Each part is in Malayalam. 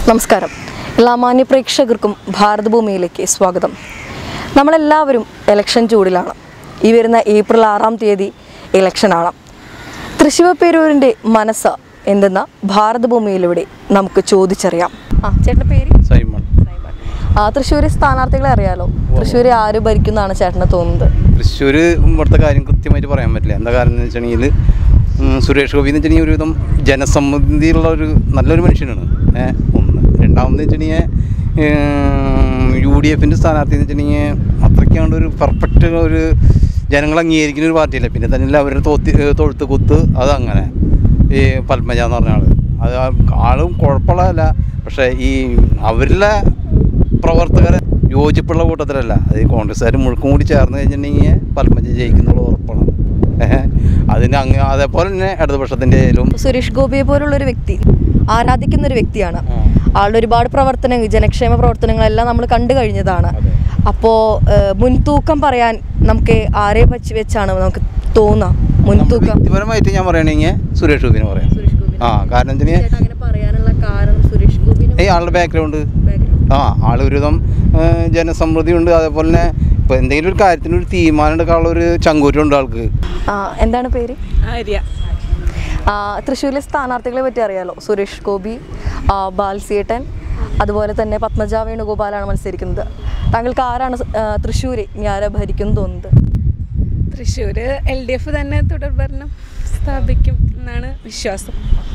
നമസ്കാരം എല്ലാ മാന്യ പ്രേക്ഷകർക്കും ഭാരതഭൂമിയിലേക്ക് സ്വാഗതം നമ്മളെല്ലാവരും ഇലക്ഷൻ ചൂടിലാണ് ഈ വരുന്ന ഏപ്രിൽ ആറാം തീയതി ഇലക്ഷനാണ് തൃശ്ശിവ പേരൂരിൻ്റെ മനസ്സ് എന്തെന്ന ഭാരതഭൂമിയിലൂടെ നമുക്ക് ചോദിച്ചറിയാം ആ ചേട്ടൻ്റെ പേര് സൈമൺ ആ തൃശ്ശൂർ സ്ഥാനാർത്ഥികളെ അറിയാലോ തൃശ്ശൂർ ആര് ഭരിക്കുന്നതാണ് ചേട്ടന് തോന്നുന്നത് തൃശ്ശൂർ ഇവിടുത്തെ കാര്യം കൃത്യമായിട്ട് പറയാൻ പറ്റില്ല എന്താ കാരണം എന്ന് വെച്ചിട്ടുണ്ടെങ്കിൽ ഉം, സുരേഷ് ഗോപി എന്ന് വെച്ചിട്ടുണ്ടെങ്കിൽ ഒരുവിധം ജനസമ്മതിയുള്ള ഒരു നല്ലൊരു മനുഷ്യനാണ് ഏഹ് ഒന്ന് രണ്ടാമതെന്ന് വെച്ചിട്ടുണ്ടെങ്കിൽ യു ഡി എഫിൻ്റെ സ്ഥാനാർത്ഥി എന്ന് വെച്ചിട്ടുണ്ടെങ്കിൽ അത്രയ്ക്കാണ്ട് ഒരു പെർഫെക്റ്റ് ഒരു ജനങ്ങൾ അംഗീകരിക്കുന്ന ഒരു പാർട്ടിയില്ല പിന്നെ തന്നെ അവരുടെ തോത്തി തൊഴുത്ത് കുത്ത് അതങ്ങനെ ഈ പത്മജ എന്ന് പറഞ്ഞ ആൾ അത് ആ- ആളും കുഴപ്പമുള്ളതല്ല പക്ഷേ ഈ അവരിലെ പ്രവർത്തകരെ യോജിപ്പുള്ള കൂട്ടത്തിലല്ല അത് ഈ കോൺഗ്രസ്സുകാർ മുഴുക്കും കൂടി ചേർന്ന് കഴിഞ്ഞിട്ടുണ്ടെങ്കിൽ പത്മജ ജയിക്കുന്നുള്ള ഉറപ്പാണ് ഏഹ്. അതിന് അങ്ങ് അതേപോലെ തന്നെ ഇടതുപക്ഷത്തിൻ്റെ ആയാലും സുരേഷ് ഗോപിയെ പോലുള്ള ഒരു വ്യക്തി ആരാധിക്കുന്ന ഒരു വ്യക്തിയാണ് ആളുടെ ഒരുപാട് പ്രവർത്തനങ്ങൾ ജനക്ഷേമ പ്രവർത്തനങ്ങളെല്ലാം നമ്മൾ കണ്ടു കഴിഞ്ഞതാണ് അതെ. അപ്പോൾ മുൻതൂക്കം പറയാൻ നമുക്ക് ആരെ വച്ച് വെച്ചാണ് നമുക്ക് തോന്നുക മുൻതൂക്കം വ്യക്തിപരമായിട്ട് ഞാൻ പറയുകയാണെങ്കിൽ സുരേഷ് ഗോപിനെ പറയാം സുരേഷ് ഗോപി ആ കാരണം എന്തിന് അങ്ങനെ പറയാനുള്ള കാരണം സുരേഷ് ഗോപിന് ഈ ആളുടെ ബാക്ക്ഗ്രൗണ്ട് ആ ആൾ ഒരുവിധം ഏഹ്, ജനസമ്മൃദ്ധി ഉണ്ട് അതേപോലെ തന്നെ ഇപ്പോൾ എന്തെങ്കിലും ഒരു കാര്യത്തിന് ഒരു തീരുമാനം എടുക്കാനുള്ള ഒരു ചങ്കൂറ്റുണ്ട് ആൾക്ക് ആ എന്താണ് പേര് ആര്യ ആ, തൃശ്ശൂരിലെ സ്ഥാനാർത്ഥികളെ പറ്റി അറിയാലോ സുരേഷ് ഗോപി ആ, ബാൽസിയേട്ടൻ അതുപോലെ തന്നെ പത്മജ വേണുഗോപാലാണ് മത്സരിക്കുന്നത് താങ്കൾക്ക് ആരാണ് സ- ആ, തൃശ്ശൂര് ഇനി ആരാ ഭരിക്കും തോന്നുന്നത് തൃശ്ശൂർ എൽ ഡി എഫ് തന്നെ തുടർഭരണം സ്ഥാപിക്കും എന്നാണ് വിശ്വാസം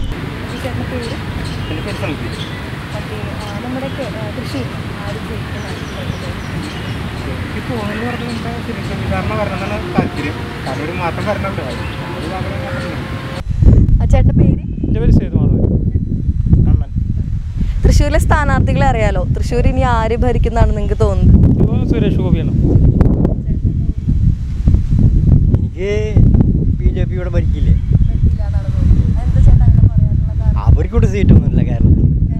നമ്മുടെ തൃശ്ശൂർ എനിക്ക് തോന്നുന്നു പറഞ്ഞാൽ സുരക്ഷാരണം വരണമെന്നാണ് താല്പര്യം കാരണം ഒരു മാറ്റം വരണമല്ലോ അത് മാത്രമേ ഞാൻ പറഞ്ഞുള്ളൂ. ചേട്ടൻ്റെ പേര് എൻ്റെ പേര് സേതു മാധവൻ അമ്മൻ തൃശ്ശൂരിലെ സ്ഥാനാർത്ഥികളെ അറിയാലോ തൃശ്ശൂർ ഇനി ആര് ഭരിക്കുന്നതാണ് നിങ്ങൾക്ക് തോന്നുന്നത് ഇപ്പോൾ സുരേഷ് ഗോപിയാണ് എനിക്ക് ബി ജെ പി ഇവിടെ ഭരിക്കില്ലേ അവർക്കൂടെ സീറ്റൊന്നുമില്ല കേരളത്തിൽ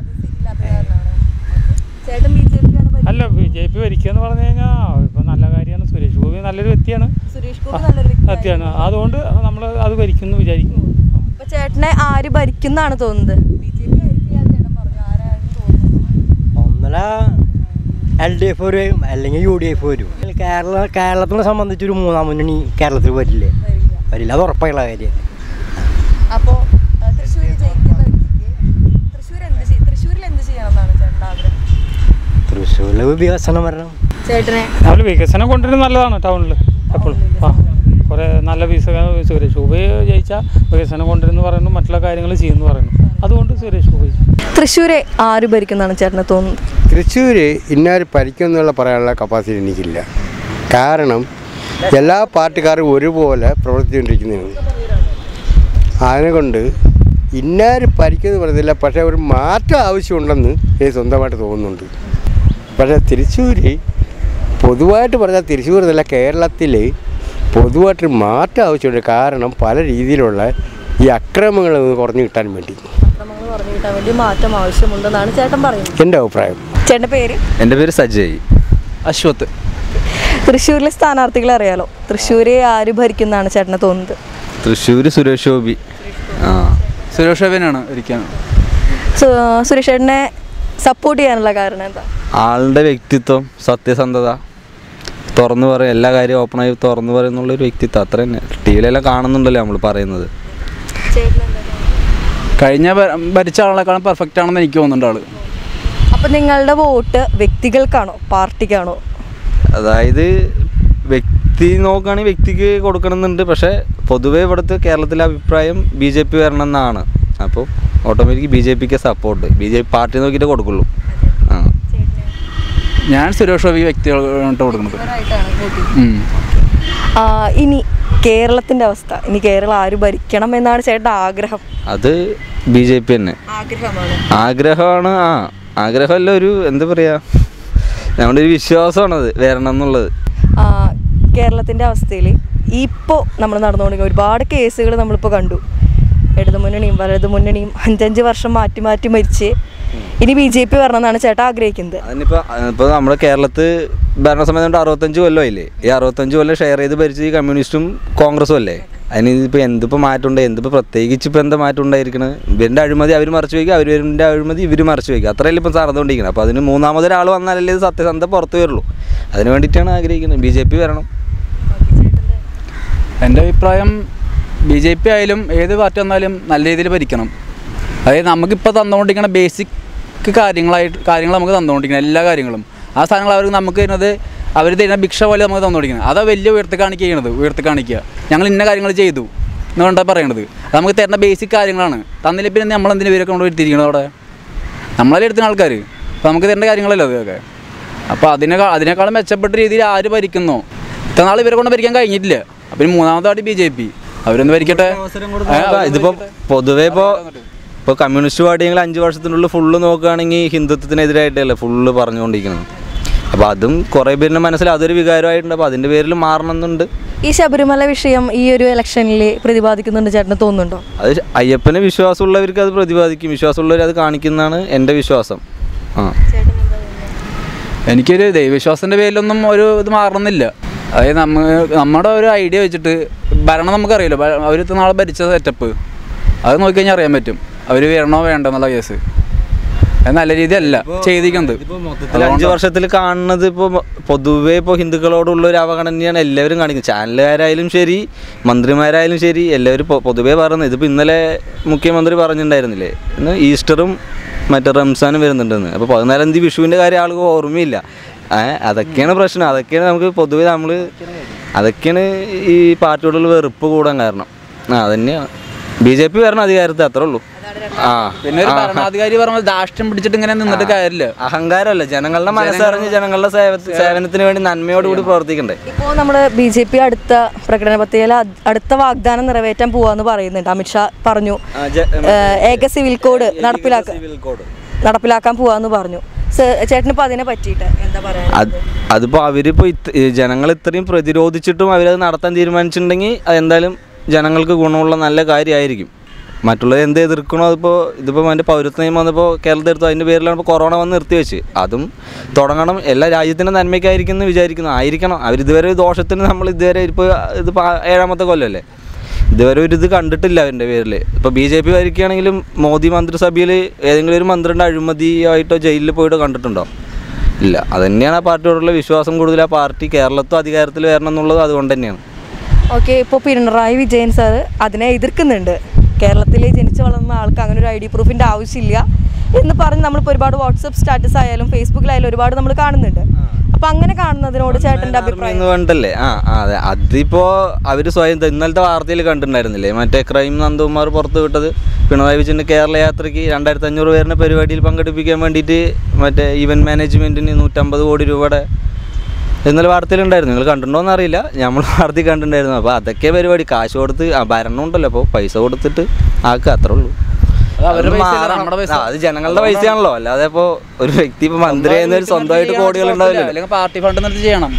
ചേട്ടൻ ബി ജെ പിയാണ് അല്ല ബി ജെ പി ഭരിക്കുക എന്ന് പറഞ്ഞു കഴിഞ്ഞാൽ ഇപ്പം നല്ല കാര്യമാണ് സുരേഷ് ഗോപി നല്ലൊരു വ്യക്തിയാണ് സുരേഷ് ഗോപി നല്ലൊരു വ്യക്തിയാണ് അതുകൊണ്ട് നമ്മൾ അത് ഭരിക്കുന്നു വിചാരിക്കുന്നു അപ്പൊ ചേട്ടനെ ആര് ഭരിക്കുന്നതാണ് തോന്നുന്നത് ബി ജെ പി ആയിരിക്കില്ല ചേട്ടൻ പറഞ്ഞു ആരായിരുന്നു തോന്നുന്നത് ഒന്നല എൽ ഡി എഫ് വരും അല്ലെങ്കിൽ യു ഡി എഫ് വരും കേരള കേരളത്തിനെ സംബന്ധിച്ച് ഒരു മൂന്നാം മുന്നണി കേരളത്തിൽ വരില്ലേ വരില്ല അത് ഉറപ്പായുള്ള കാര്യം അപ്പോ തൃശ്ശൂർ ജയിക്കുന്ന വ്യക്തിക്ക് തൃശ്ശൂർ എന്ത് ചെയ്യും തൃശ്ശൂരിൽ എന്ത് ചെയ്യണമെന്നാണ് ചേട്ടൻ്റെ ആഗ്രഹം തൃശ്ശൂരിൽ വികസനം വരണം ചേട്ടനെ നമ്മൾ വികസനം കൊണ്ടുവരുന്നത് നല്ലതാണ് ടൗണിൽ എപ്പോഴും ആ കുറേ നല്ല വികസനം സുരേഷ് ഗോപി ജയിച്ചാൽ വികസനം കൊണ്ടുവരുന്നു പറയുന്നു മറ്റുള്ള കാര്യങ്ങൾ ചെയ്യുന്നു പറയുന്നു അതുകൊണ്ട് സുരേഷ് ഗോപി തൃശ്ശൂരെ ആര് ഭരിക്കുന്നതാണ് ചേട്ടന് തോന്നുന്നത് തൃശ്ശൂർ ഇന്നാര് ഭരിക്കുമെന്നുള്ള പറയാനുള്ള കപ്പാസിറ്റി എനിക്കില്ല കാരണം എല്ലാ പാർട്ടിക്കാരും ഒരുപോലെ പ്രവർത്തിച്ചുകൊണ്ടിരിക്കുന്നതാണ് അതിനെക്കൊണ്ട് ഇന്നാര് ഭരിക്കുമെന്ന് പറയുന്നില്ല പക്ഷേ ഒരു മാറ്റം ആവശ്യമുണ്ടെന്ന് എനിക്ക് സ്വന്തമായിട്ട് തോന്നുന്നുണ്ട് പക്ഷേ തൃശ്ശൂർ പൊതുവായിട്ട് പറഞ്ഞാൽ തൃശ്ശൂർ എന്നല്ല കേരളത്തിൽ പൊതുവായിട്ടൊരു മാറ്റം ആവശ്യമുണ്ട് കാരണം പല രീതിയിലുള്ള ഈ അക്രമങ്ങൾ കുറഞ്ഞു കിട്ടാൻ വേണ്ടി അക്രമങ്ങൾ പറഞ്ഞു കിട്ടാൻ വേണ്ടി മാറ്റം ആവശ്യമുണ്ടെന്നാണ് ചേട്ടൻ പറയുന്നത് എൻ്റെ അഭിപ്രായം ചേട്ടൻ്റെ പേര് എൻ്റെ പേര് സജയ് അശ്വത്ത് തൃശ്ശൂരിലെ സ്ഥാനാർത്ഥികളെ അറിയാലോ തൃശ്ശൂരെ ആര് ഭരിക്കുന്നതാണ് ചേട്ടന് തോന്നുന്നത് തൃശ്ശൂർ സുരേഷ് ഗോപി ആ സുരേഷ് ഗോപിനാണ് ഒരിക്കലും സു- സുരേഷ് ചേട്ടനെ സപ്പോർട്ട് ചെയ്യാനുള്ള കാരണം എന്താ ആളുടെ വ്യക്തിത്വം സത്യസന്ധത തുറന്നു പറയും എല്ലാ കാര്യവും ഓപ്പണായി തുറന്നു പറയുന്നുള്ളൊരു വ്യക്തിത്വം അത്ര തന്നെ ടി വിയിലെല്ലാം കാണുന്നുണ്ടല്ലോ നമ്മൾ പറയുന്നത് കഴിഞ്ഞ ഭ- ഭരിച്ച ആളെക്കാളും പെർഫെക്റ്റ് ആണെന്ന് എനിക്ക് തോന്നുന്നുണ്ട് ആള് അപ്പൊ നിങ്ങളുടെ വോട്ട് വ്യക്തികൾക്കാണോ പാർട്ടിക്കാണോ അതായത് വ്യക്തി നോക്കുകയാണെങ്കിൽ വ്യക്തിക്ക് കൊടുക്കണമെന്നുണ്ട് പക്ഷേ പൊതുവേ ഇവിടുത്തെ കേരളത്തിലെ അഭിപ്രായം ബി ജെ പി വരണം എന്നാണ് അപ്പോൾ ഓട്ടോമാറ്റിക് ബി ജെ പിക്ക് support B J P party നോക്കിയിട്ട് കൊടുക്കുള്ളൂ ആ ഞാൻ സുരേഷ് ഗോപി വ്യക്തികളായിട്ട് കൊടുക്കുന്നത് ഉം. ആ, ഇനി കേരളത്തിന്റെ അവസ്ഥ ഇനി കേരളം ആര് ഭരിക്കണം എന്നാണ് ചേട്ടൻ്റെ ആഗ്രഹം അത് ബി ജെ പി തന്നെ ആഗ്രഹമാണ് ആഗ്രഹമാണ് ആ ആഗ്രഹമല്ല ഒരു എന്താ പറയുക നമ്മുടെ ഒരു വിശ്വാസമാണത് വരണം എന്നുള്ളത് ആ, കേരളത്തിന്റെ അവസ്ഥയിൽ ഇപ്പോൾ നമ്മൾ നടന്നുകൊണ്ടിരിക്കുന്ന ഒരുപാട് കേസുകൾ നമ്മളിപ്പോൾ കണ്ടു ഇടതു മുന്നണിയും വലതു മുന്നണിയും അഞ്ചഞ്ച് വർഷം മാറ്റി മാറ്റി മരിച്ച് ഇനി ബി ജെ പി വരണമെന്നാണ് ചേട്ടാ ആഗ്രഹിക്കുന്നത് അതിനിപ്പോൾ ഇപ്പോൾ നമ്മുടെ കേരളത്തിൽ ഭരണസമിതി കൊണ്ട് അറുപത്തഞ്ച് കൊല്ലമായില്ലേ ഈ അറുപത്തഞ്ച് കൊല്ലം ഷെയർ ചെയ്ത് ഭരിച്ച ഈ കമ്മ്യൂണിസ്റ്റും കോൺഗ്രസും അല്ലേ അതിന് ഇതിപ്പോൾ എന്തിപ്പോൾ മാറ്റമുണ്ട് എന്തിപ്പോൾ പ്രത്യേകിച്ച് ഇപ്പോൾ എന്താ മാറ്റം ഉണ്ടായിരിക്കണത് ഇവരുടെ അഴിമതി അവർ മറച്ചു വയ്ക്കുക അവരുടെ അഴിമതി ഇവർ മറച്ചു വയ്ക്കുക അത്രയല്ലേ ഇപ്പം നടന്നുകൊണ്ടിരിക്കുന്നത് അപ്പോൾ അതിന് മൂന്നാമതൊരാൾ വന്നാലല്ലേ ഇത് സത്യസന്ധ പുറത്ത് വരുള്ളൂ അതിന് വേണ്ടിയിട്ടാണ് ആഗ്രഹിക്കുന്നത് ബി ജെ പി വരണം എൻ്റെ അഭിപ്രായം ബി ജെ പി ആയാലും ഏത് പാർട്ടി വന്നാലും നല്ല രീതിയിൽ ഭരിക്കണം അതായത് നമുക്കിപ്പോൾ തന്നുകൊണ്ടിരിക്കുന്ന ബേസിക് കാര്യങ്ങളായിട്ട് കാര്യങ്ങൾ നമുക്ക് തന്നുകൊണ്ടിരിക്കണം എല്ലാ കാര്യങ്ങളും ആ സാധനങ്ങൾ അവർക്ക് നമുക്ക് തരുന്നത് അവർ തരുന്ന ഭിക്ഷ പോലെ നമുക്ക് തന്നുകൊണ്ടിരിക്കണം അതാ വലിയ ഉയർത്തി കാണിക്കുക ചെയ്യണത് ഉയർത്തി കാണിക്കുക ഞങ്ങൾ ഇന്ന കാര്യങ്ങൾ ചെയ്തു എന്നുകൊണ്ടാണ് പറയണത് അത് നമുക്ക് തരുന്ന ബേസിക് കാര്യങ്ങളാണ് തന്നില്ല പിന്നെ നമ്മൾ എന്തിനു ഇവരൊക്കെ കൊണ്ട് വരുത്തിയിരിക്കണത് അവിടെ നമ്മളല്ലേ എടുത്തുന്ന ആൾക്കാർ അപ്പോൾ നമുക്ക് തരേണ്ട കാര്യങ്ങളല്ലോ അതൊക്കെ അപ്പോൾ അതിനെ അതിനേക്കാളും മെച്ചപ്പെട്ട രീതിയിൽ ആര് ഭരിക്കുന്നോ ഇത്ര നാൾ ഇവരെ കൊണ്ട് ഭരിക്കാൻ കഴിഞ്ഞിട്ടില്ല അപ്പം ഇനി മൂന്നാമതായിട്ട് ബി ജെ പി അവരൊന്ന് ഭരിക്കട്ടെ നോക്കാം. ഇതിപ്പോ പൊതുവെ ഇപ്പോൾ ഇപ്പോൾ കമ്മ്യൂണിസ്റ്റ് പാർട്ടിയെങ്കിൽ അഞ്ച് വർഷത്തിനുള്ളിൽ ഫുള്ള് നോക്കുകയാണെങ്കിൽ ഹിന്ദുത്വത്തിനെതിരായിട്ടല്ലേ ഫുള്ള് പറഞ്ഞുകൊണ്ടിരിക്കുന്നത് അപ്പോൾ അതും കുറേ പേരുടെ മനസ്സിൽ അതൊരു വികാരമായിട്ടുണ്ട് അപ്പോൾ അതിൻ്റെ പേരിൽ മാറണമെന്നുണ്ട് ഈ ശബരിമല വിഷയം ഈ ഒരു ഇലക്ഷനിൽ പ്രതിപാദിക്കുന്നുണ്ട് ചേട്ടന് തോന്നുന്നുണ്ടോ അത് അയ്യപ്പന് വിശ്വാസമുള്ളവർക്ക് അത് പ്രതിപാദിക്കും വിശ്വാസമുള്ളവർ അത് കാണിക്കുന്നതാണ് എൻ്റെ വിശ്വാസം ആ എനിക്കൊരു ദൈവവിശ്വാസത്തിൻ്റെ പേരിലൊന്നും ഒരു ഇത് മാറണമെന്നില്ല അതായത് നമ്മ നമ്മുടെ ഒരു ഐഡിയ വെച്ചിട്ട് ഭരണം നമുക്കറിയില്ല അവർ ഇത്ര നാളെ ഭരിച്ച സെറ്റപ്പ് അത് നോക്കിക്കഴിഞ്ഞാൽ അറിയാൻ പറ്റും അവർ വരണോ വേണ്ടോ എന്നുള്ള കേസ് അത് നല്ല രീതിയല്ല ചെയ്തിരിക്കുന്നത് ഇതിൽ അഞ്ച് വർഷത്തിൽ കാണുന്നത് ഇപ്പോൾ പൊതുവേ ഇപ്പോൾ ഹിന്ദുക്കളോടുള്ള ഒരു അവഗണനയാണ് എല്ലാവരും കാണിക്കുന്നത് ചാനലുകാരായാലും ശരി മന്ത്രിമാരായാലും ശരി എല്ലാവരും പൊ- പൊതുവേ പറയുന്നത് ഇതിപ്പോൾ ഇന്നലെ മുഖ്യമന്ത്രി പറഞ്ഞിട്ടുണ്ടായിരുന്നില്ലേ ഇന്ന് ഈസ്റ്ററും മറ്റേ റംസാനും വരുന്നുണ്ടെന്ന് അപ്പോൾ പതിനാലാം തീയതി വിഷുവിൻ്റെ കാര്യം ആൾക്ക് ഓർമ്മയില്ല ഏ അതൊക്കെയാണ് പ്രശ്നം അതൊക്കെയാണ് നമുക്ക് പൊതുവേ നമ്മൾ അതൊക്കെയാണ് ഈ പാർട്ടിയോടുള്ള വെറുപ്പ് കൂടാൻ കാരണം ആ അതന്നെയാണ് ബി ജെ പി വരണം അധികാരത്തിൽ അത്രേ ഉള്ളൂ ആ പിന്നെ ഒരു ഭരണാധികാരി പറഞ്ഞ ദാഷ്ട്യം പിടിച്ചിട്ട് ഇങ്ങനെ നിന്നിട്ട് കാര്യമില്ല അഹങ്കാരമല്ല ജനങ്ങളുടെ മനസ്സറിഞ്ഞ് ജനങ്ങളുടെ സേവ- സേവനത്തിന് വേണ്ടി നന്മയോടുകൂടി പ്രവർത്തിക്കണ്ടേ ഇപ്പോൾ നമ്മൾ ബി ജെ പി അടുത്ത പ്രകടന പത്രികയിൽ അ- അടുത്ത വാഗ്ദാനം നിറവേറ്റാൻ പോവാന്ന് പറയുന്നുണ്ട് അമിത്ഷാ പറഞ്ഞു ഏഹ്, ഏക സിവിൽ കോഡ് നടപ്പിലാക്ക നടപ്പിലാക്കാൻ പോവാന്ന് പറഞ്ഞു സ- ചേട്ടനിപ്പോൾ അതിനെ പറ്റിയിട്ട് എന്താ പറയാ അത് അതിപ്പോൾ അവരിപ്പോൾ ജനങ്ങൾ ഇത്രയും പ്രതിരോധിച്ചിട്ടും അവരത് നടത്താൻ തീരുമാനിച്ചിട്ടുണ്ടെങ്കിൽ അതെന്തായാലും ജനങ്ങൾക്ക് ഗുണമുള്ള നല്ല കാര്യമായിരിക്കും മറ്റുള്ളത് എന്ത് എതിർക്കണോ അതിപ്പോൾ ഇതിപ്പോൾ അതിൻ്റെ പൗരത്വ നിയമം വന്നപ്പോൾ കേരളത്തിൽ എടുത്തു അതിൻ്റെ പേരിലാണ് ഇപ്പോൾ കൊറോണ വന്ന് നിർത്തിവെച്ച് അതും തുടങ്ങണം എല്ലാ രാജ്യത്തിൻ്റെ നന്മയ്ക്കായിരിക്കും എന്ന് വിചാരിക്കുന്നു ആയിരിക്കണം അവരിതുവരെ ഒരു ദോഷത്തിന് നമ്മൾ ഇതുവരെ ഇപ്പോൾ ഇതിപ്പോൾ ഏഴാമത്തെ കൊല്ലമല്ലേ ഇതുവരെ ഒരു ഇത് കണ്ടിട്ടില്ല അവൻ്റെ പേരിൽ ഇപ്പോൾ ബി ജെ പി ഭരിക്കുകയാണെങ്കിലും മോദി മന്ത്രിസഭയിൽ ഏതെങ്കിലും ഒരു മന്ത്രിയുടെ അഴിമതിയായിട്ടോ ജയിലിൽ പോയിട്ടോ കണ്ടിട്ടുണ്ടോ ഇല്ല അത് തന്നെയാണ് ആ പാർട്ടിയോടുള്ള വിശ്വാസം കൂടുതൽ ആ പാർട്ടി കേരളത്തും അധികാരത്തിൽ വരണം എന്നുള്ളത് അതുകൊണ്ട് തന്നെയാണ് ഓക്കെ ഇപ്പോൾ പിണറായി വിജയൻ സാർ അതിനെ എതിർക്കുന്നുണ്ട് കേരളത്തിൽ ജനിച്ചു വളർന്ന ആൾക്ക് അങ്ങനെ ഒരു ഐ ഡി പ്രൂഫിൻ്റെ ആവശ്യമില്ല എന്ന് പറഞ്ഞ് നമ്മളിപ്പോൾ ഒരുപാട് വാട്സപ്പ് സ്റ്റാറ്റസ് ആയാലും ഫേസ്ബുക്കിലായാലും ഒരുപാട് നമ്മൾ കാണുന്നുണ്ട് അപ്പം അങ്ങനെ കാണുന്നതിനോട് ചേട്ടൻ്റെ അഭിപ്രായം എന്ന് പറഞ്ഞിട്ടല്ലേ ആ ആ, അതെ അതിപ്പോൾ അവർ സ്വയം ത- ഇന്നലത്തെ വാർത്തയിൽ കണ്ടിട്ടുണ്ടായിരുന്നില്ലേ മറ്റേ ക്രൈം നന്ദകുമാർ പുറത്ത് വിട്ടത് പിണറായി വിജയൻ്റെ കേരള യാത്രയ്ക്ക് രണ്ടായിരത്തി അഞ്ഞൂറ് പേരുടെ പരിപാടിയിൽ പങ്കെടുപ്പിക്കാൻ വേണ്ടിയിട്ട് മറ്റേ ഈവൻറ്റ് മാനേജ്മെൻറ്റിന് നൂറ്റമ്പത് കോടി രൂപയുടെ ഇന്നലെ വാർത്തയിലുണ്ടായിരുന്നു നിങ്ങൾ കണ്ടിട്ടുണ്ടോയെന്ന് അറിയില്ല നമ്മൾ വാർത്തയിൽ കണ്ടിട്ടുണ്ടായിരുന്നു അപ്പോൾ അതൊക്കെ പരിപാടി കാശ് കൊടുത്ത് ആ ഭരണം ഉണ്ടല്ലോ അപ്പോൾ പൈസ കൊടുത്തിട്ട് ആക്കുക അത്രേ ഉള്ളൂ അത് അവരുടെ അതൊന്ന് പൈസയല്ല, മാറണം. നമ്മുടെ പൈസ. ആ, അത് ജനങ്ങളുടെ പൈസയാണല്ലോ അല്ലാതെ ഇപ്പോൾ ഒരു വ്യക്തി ഇപ്പോൾ മന്ത്രി ആയിരുന്നൊരു സ്വന്തമായിട്ട് കോടികൾ ഉണ്ടാവില്ല അല്ലെങ്കിൽ പാർട്ടി ഫണ്ട് നിർത്തി ചെയ്യണം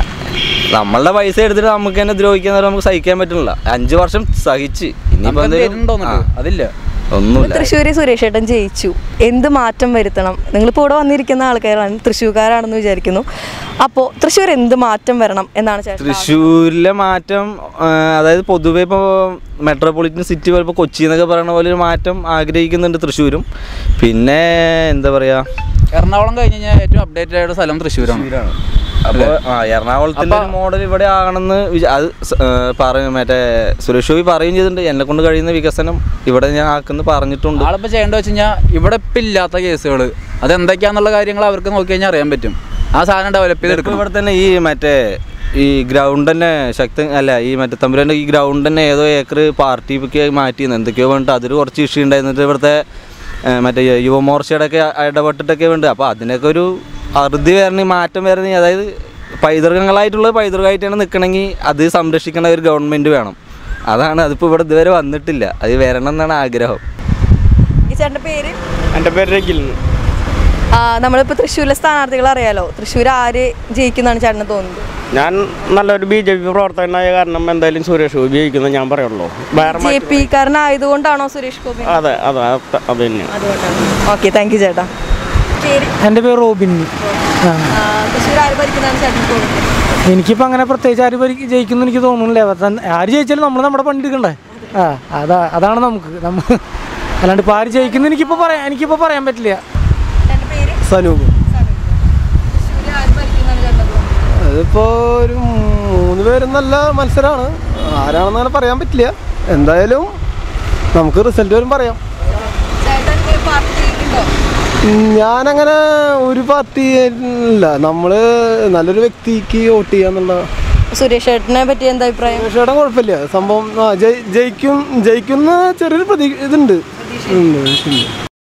നമ്മളുടെ പൈസ എടുത്തിട്ട് നമുക്ക് തന്നെ ദ്രോഹിക്കാൻ നേരം നമുക്ക് സഹിക്കാൻ പറ്റുന്നില്ല അഞ്ചു വർഷം സഹിച്ച് ഇനിയിപ്പോ നമുക്ക് എന്തേലും- വരുന്നുണ്ടോന്നിട്ട് ആ, അതില്ല ഒന്നുമില്ല തൃശ്ശൂർ സുരേഷ് ഏട്ടൻ ജയിച്ചു എന്ത് മാറ്റം വരുത്തണം നിങ്ങളിപ്പോൾ ഇവിടെ വന്നിരിക്കുന്ന ആൾക്കാരാണ് തൃശ്ശൂർക്കാരാണെന്ന് വിചാരിക്കുന്നു അപ്പോൾ തൃശ്ശൂർ എന്ത് മാറ്റം വരണം എന്നാണ് ചേട്ടൻ തൃശ്ശൂരിലെ മാറ്റം ആ, അതായത് പൊതുവെ ഇപ്പോൾ മെട്രോപൊളിറ്റൻ സിറ്റി പോലെ ഇപ്പോൾ കൊച്ചി എന്നൊക്കെ പറയുന്ന പോലെ ഒരു മാറ്റം ആഗ്രഹിക്കുന്നുണ്ട് തൃശ്ശൂരും പിന്നെ എന്താ പറയുക എറണാകുളം കഴിഞ്ഞ് കഴിഞ്ഞാൽ ഏറ്റവും അപ്ഡേറ്റഡ് ആയ സ്ഥലം തൃശ്ശൂരാണ് അപ്പോൾ ആ എറണാകുളത്തിൻ്റെ ഒരു മോഡൽ ഇവിടെ ആകണമെന്ന് വിചാ- അത് സ- ആ, പറയും മറ്റേ സുരേഷ് ഗോപി പറയുകയും ചെയ്തിട്ടുണ്ട് എന്നെ കൊണ്ട് കഴിയുന്ന വികസനം ഇവിടെ ഞാൻ ആക്കുന്നു പറഞ്ഞിട്ടുണ്ട് ആളിപ്പോൾ ചെയ്യേണ്ടത് വെച്ച് കഴിഞ്ഞാൽ ഇവിടെ ഇപ്പം ഇല്ലാത്ത കേസുകൾ അതെന്തൊക്കെയാന്നുള്ള കാര്യങ്ങൾ അവർക്ക് നോക്കി കഴിഞ്ഞാൽ അറിയാൻ പറ്റും ആ സാധനം ഡെവലപ്പ് ഇതിപ്പോ ചെയ്തെടുക്കണം ഇവിടെ തന്നെ ഈ മറ്റേ ഈ ഗ്രൗണ്ട് തന്നെ ശക്തി അല്ല ഈ മറ്റേ തമ്പുരാൻ്റെ ഈ ഗ്രൗണ്ട് തന്നെ ഏതോ ഏക്കർ പാർട്ടിക്ക് മാറ്റിയെന്ന് എന്തൊക്കെയോ വേണ്ടിട്ട് അതിൽ കുറച്ച് ഇഷ്യൂ ഉണ്ടായിരുന്നിട്ട് ഇവിടുത്തെ ഏ, മറ്റേ യുവമോർച്ചയുടെ ഒക്കെ ഇടപെട്ടിട്ടൊക്കെ ഉണ്ട് അപ്പോൾ അതിനൊക്കെ ഒരു അറുതി വരണി മാറ്റം വരണി അതായത് പൈതൃകങ്ങളായിട്ടുള്ളത് പൈതൃകമായിട്ടാണ് നിൽക്കണമെങ്കിൽ അത് സംരക്ഷിക്കേണ്ട ഒരു ഗവൺമെൻറ് വേണം അതാണ് അതിപ്പോൾ ഇവിടെ ഇതുവരെ വന്നിട്ടില്ല അത് വരണം എന്നാണ് ആഗ്രഹം ഈ ചേട്ടൻ്റെ പേര് എൻ്റെ പേര് രഖിൽ ആ, നമ്മളിപ്പോൾ തൃശ്ശൂരിലെ സ്ഥാനാർത്ഥികൾ അറിയാലോ തൃശ്ശൂർ ആര് ജയിക്കുന്നതാണ് ചേട്ടന് തോന്നുന്നത് ഞാൻ നല്ലൊരു ബി ജെ പി പ്രവർത്തകനായ കാരണം എന്തായാലും സുരേഷ് ഗോപി ജയിക്കുന്നത് ഞാൻ പറയുള്ളൂ വേറെ ജെ പി കാരനായതുകൊണ്ടാണോ സുരേഷ് ഗോപി അതെ അതെ അത് അത് തന്നെയാണ് അതുകൊണ്ടാണ് ഓക്കെ താങ്ക് യു ചേട്ടാ പേര് എൻ്റെ പേര് റോബിൻ ആ ആ, തൃശ്ശൂർ ആര് ഭരിക്കുന്നതാണ് ചേട്ടന് തോന്നുന്നത് എനിക്കിപ്പോൾ അങ്ങനെ പ്രത്യേകിച്ച് ആര് ഭരി ജയിക്കുന്നു എനിക്ക് തോന്നുന്നില്ല അവ- ആര് ജയിച്ചാലും നമ്മൾ നമ്മുടെ പണി എടുക്കണ്ടേ ആ അതാ അതാണ് നമുക്ക് നമ്മ അല്ലാണ്ട് ഇപ്പോൾ ആര് ജയിക്കുന്നു എനിക്കിപ്പോൾ പറയാം എനിക്കിപ്പോൾ പറയാൻ പറ്റില്ല എൻ്റെ പേര് സനൂപ് തൃശ്ശൂർ ആര് ഭരിക്കുന്നതാണ് ചേട്ടന് തോന്നുന്നത് അതിപ്പോൾ ഒരു മൂന്ന് പേരും നല്ല മത്സരമാണ് ആരാണെന്നങ്ങനെ പറയാൻ പറ്റില്ല എന്തായാലും നമുക്ക് റിസൾട്ട് വരും പറയാം ചേട്ടൻ പാർട്ടി ഉണ്ടോ ഞാനങ്ങനെ ഒരു പാർട്ടി ഇല്ല നമ്മൾ നല്ലൊരു വ്യക്തിക്ക് വോട്ട് ചെയ്യാന്നുള്ള സുരേഷ് ചേട്ടനെ പറ്റി എന്താ അഭിപ്രായം ചേട്ടൻ കുഴപ്പമില്ല സംഭവം ആ, ജയി- ജയിക്കും ജയിക്കുന്ന ചെറിയൊരു പ്രതീ ഇതുണ്ട് ഉണ്ട്, ഉണ്ട്.